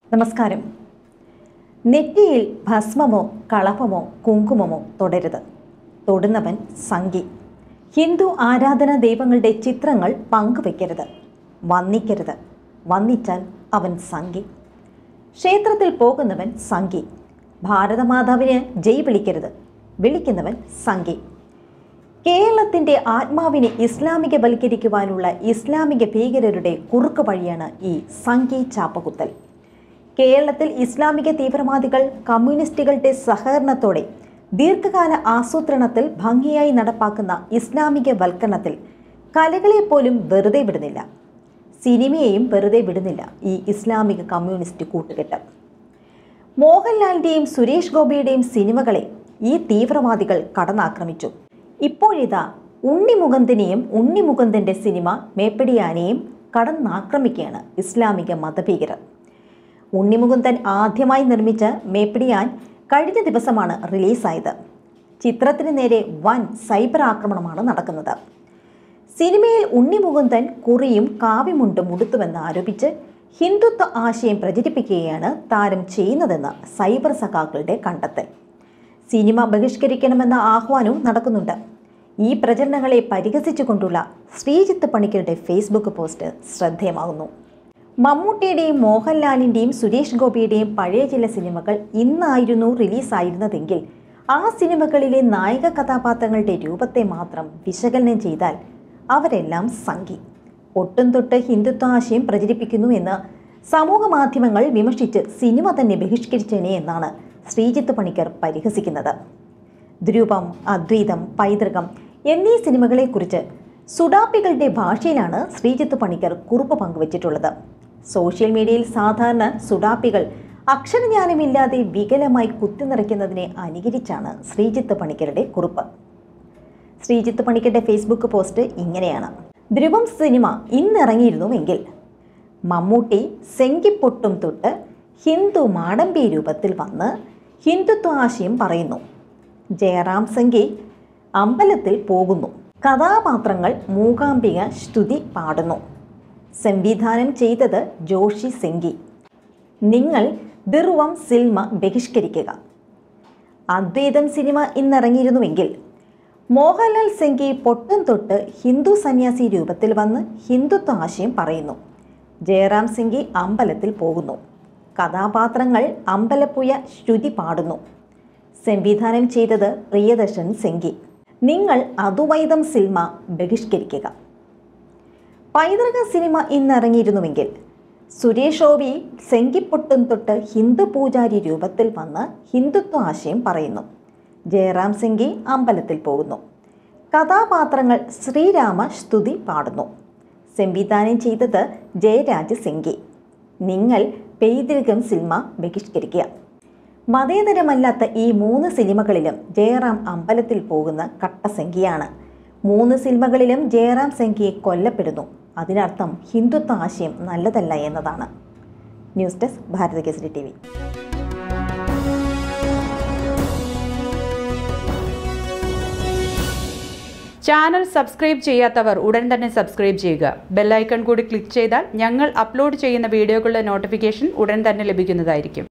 നമസ്കാരം നെറ്റിയിൽ ഭസ്മമോ കളഭമോ കുങ്കുമമോ തൊടരുത് തൊടുന്നവൻ സംഗി ഹിന്ദു ആരാധനാ ദൈവങ്ങളുടെ ചിത്രങ്ങൾ പങ്കുവെക്കരുത് വന്നിക്കരുത് വന്നിച്ചാൽ അവൻ സംഗി ക്ഷേത്രത്തിൽ പോകുന്നവൻ സംഗി ഭാരതമാതാവിന് ജയ് വിളിക്കരുത് വിളിക്കുന്നവൻ സംഗി കേരളത്തിന്റെ ആത്മാവിനെ ഇസ്ലാമികവൽക്കരിക്കുവാനുള്ള ഇസ്ലാമിക ഭീകരരുടെ കുറുക്ക് വഴിയാണ് ഈ സംഘി ചാപ്പകുത്തൽ കേരളത്തിൽ ഇസ്ലാമിക തീവ്രവാദികൾ കമ്മ്യൂണിസ്റ്റുകളുടെ സഹകരണത്തോടെ ദീർഘകാല ആസൂത്രണത്തിൽ ഭംഗിയായി നടപ്പാക്കുന്ന ഇസ്ലാമിക വൽക്കരണത്തിൽ കലകളെ പോലും വെറുതെ വിടുന്നില്ല സിനിമയെയും വെറുതെ വിടുന്നില്ല ഈ ഇസ്ലാമിക കമ്മ്യൂണിസ്റ്റ് കൂട്ടുകെട്ട് മോഹൻലാലിന്റെയും സുരേഷ് ഗോപിയുടെയും സിനിമകളെ ഈ തീവ്രവാദികൾ കടന്നാക്രമിച്ചു ഇപ്പോഴിതാ ഉണ്ണിമുകുന്ദനെയും ഉണ്ണിമുകുന്ദന്റെ സിനിമ മേപ്പടിയാനെയും കടന്നാക്രമിക്കുകയാണ് ഇസ്ലാമിക മതഭീകരർ ഉണ്ണിമുകുന്ദൻ ആദ്യമായി നിർമ്മിച്ച മേപ്പിടിയാൻ കഴിഞ്ഞ ദിവസമാണ് റിലീസായത് ചിത്രത്തിന് നേരെ വൻ സൈബർ ആക്രമണമാണ് നടക്കുന്നത് സിനിമയിൽ ഉണ്ണിമുകുന്ദൻ കുറിയും കാവ്യമുണ്ടും ഉടുത്തുവെന്ന് ആരോപിച്ച് ഹിന്ദുത്വ ആശയം പ്രചരിപ്പിക്കുകയാണ് താരം ചെയ്യുന്നതെന്ന് സൈബർ സഖാക്കളുടെ കണ്ടെത്തൽ സിനിമ ബഹിഷ്കരിക്കണമെന്ന ആഹ്വാനവും നടക്കുന്നുണ്ട് ഈ പ്രചരണങ്ങളെ പരിഹസിച്ചുകൊണ്ടുള്ള ശ്രീജിത്ത് പണിക്കരുടെ ഫേസ്ബുക്ക് പോസ്റ്റ് ശ്രദ്ധേയമാകുന്നു മമ്മൂട്ടിയുടെയും മോഹൻലാലിൻ്റെയും സുരേഷ് ഗോപിയുടെയും പഴയ ചില സിനിമകൾ ഇന്നായിരുന്നു റിലീസായിരുന്നതെങ്കിൽ ആ സിനിമകളിലെ നായക കഥാപാത്രങ്ങളുടെ രൂപത്തെ മാത്രം വിശകലനം ചെയ്താൽ അവരെല്ലാം സംഘി ഒട്ടും തൊട്ട് ഹിന്ദുത്വ ആശയം പ്രചരിപ്പിക്കുന്നു എന്ന് സമൂഹ മാധ്യമങ്ങൾ വിമർശിച്ച് സിനിമ തന്നെ ബഹിഷ്കരിച്ചേനെ എന്നാണ് ശ്രീജിത്ത് പണിക്കർ പരിഹസിക്കുന്നത് ധ്രുവം അദ്വൈതം പൈതൃകം എന്നീ സിനിമകളെക്കുറിച്ച് സുഡാപ്പികളുടെ ഭാഷയിലാണ് ശ്രീജിത്ത് പണിക്കർ കുറിപ്പ് പങ്കുവച്ചിട്ടുള്ളത് സോഷ്യൽ മീഡിയയിൽ സാധാരണ സുഡാപ്പികൾ അക്ഷരജ്ഞാനമില്ലാതെ വികലമായി കുത്തിനിറയ്ക്കുന്നതിനെ അനുകരിച്ചാണ് ശ്രീജിത്ത് പണിക്കരുടെ കുറിപ്പ് ശ്രീജിത്ത് പണിക്കരുടെ ഫേസ്ബുക്ക് പോസ്റ്റ് ഇങ്ങനെയാണ് ധ്രുവം സിനിമ ഇന്നിറങ്ങിയിരുന്നുവെങ്കിൽ മമ്മൂട്ടി സെങ്കിപ്പൊട്ടും തൊട്ട് ഹിന്ദു മാടമ്പി രൂപത്തിൽ വന്ന് ഹിന്ദുത്വ ആശയം പറയുന്നു ജയറാം സംഗി അമ്പലത്തിൽ പോകുന്നു കഥാപാത്രങ്ങൾ മൂകാംബിക സ്തുതി പാടുന്നു സംവിധാനം ചെയ്തത് ജോഷി സെങ്കി നിങ്ങൾ ധിർവം സിൽമ ബഹിഷ്കരിക്കുക അദ്വൈതം സിനിമ ഇന്നിറങ്ങിയിരുന്നുവെങ്കിൽ മോഹൻലാൽ സെങ്കി പൊട്ടും തൊട്ട് ഹിന്ദു സന്യാസി രൂപത്തിൽ വന്ന് ഹിന്ദുത്വ ആശയം പറയുന്നു ജയറാം സിംഗി അമ്പലത്തിൽ പോകുന്നു കഥാപാത്രങ്ങൾ അമ്പലപ്പുയ ശ്രുതി പാടുന്നു സംവിധാനം ചെയ്തത് പ്രിയദർശൻ സെങ്കി നിങ്ങൾ അദ്വൈതം സിനിമ ബഹിഷ്കരിക്കുക പൈതൃക സിനിമ ഇന്നിറങ്ങിയിരുന്നുവെങ്കിൽ സുരേഷ് ഗോപി സെങ്കിപ്പൊട്ടും തൊട്ട് ഹിന്ദു പൂജാരി രൂപത്തിൽ വന്ന് ഹിന്ദുത്വ ആശയം പറയുന്നു ജയറാം സിംഗി അമ്പലത്തിൽ പോകുന്നു കഥാപാത്രങ്ങൾ ശ്രീരാമ സ്തുതി പാടുന്നു സംവിധാനം ചെയ്തത് ജയരാജ് സിംഗി നിങ്ങൾ പൈതൃകം സിനിമ ബഹിഷ്കരിക്കുക മതേതരമല്ലാത്ത ഈ മൂന്ന് സിനിമകളിലും ജയറാം അമ്പലത്തിൽ പോകുന്ന കട്ടസംഖ്യയാണ് മൂന്ന് സിനിമകളിലും ജയറാം സംഖ്യയെ കൊല്ലപ്പെടുന്നു അതിനർത്ഥം ഹിന്ദുത്വ ആശയം നല്ലതല്ല എന്നതാണ് news desk Bharatha Kesari T V channel subscribe ചെയ്യാത്തവർ ഉടൻ തന്നെ സബ്സ്ക്രൈബ് ചെയ്യുക ബെല്ലൈക്കൺ കൂടി ക്ലിക്ക് ചെയ്താൽ ഞങ്ങൾ അപ്ലോഡ് ചെയ്യുന്ന വീഡിയോകളുടെ നോട്ടിഫിക്കേഷൻ ഉടൻ തന്നെ ലഭിക്കുന്നതായിരിക്കും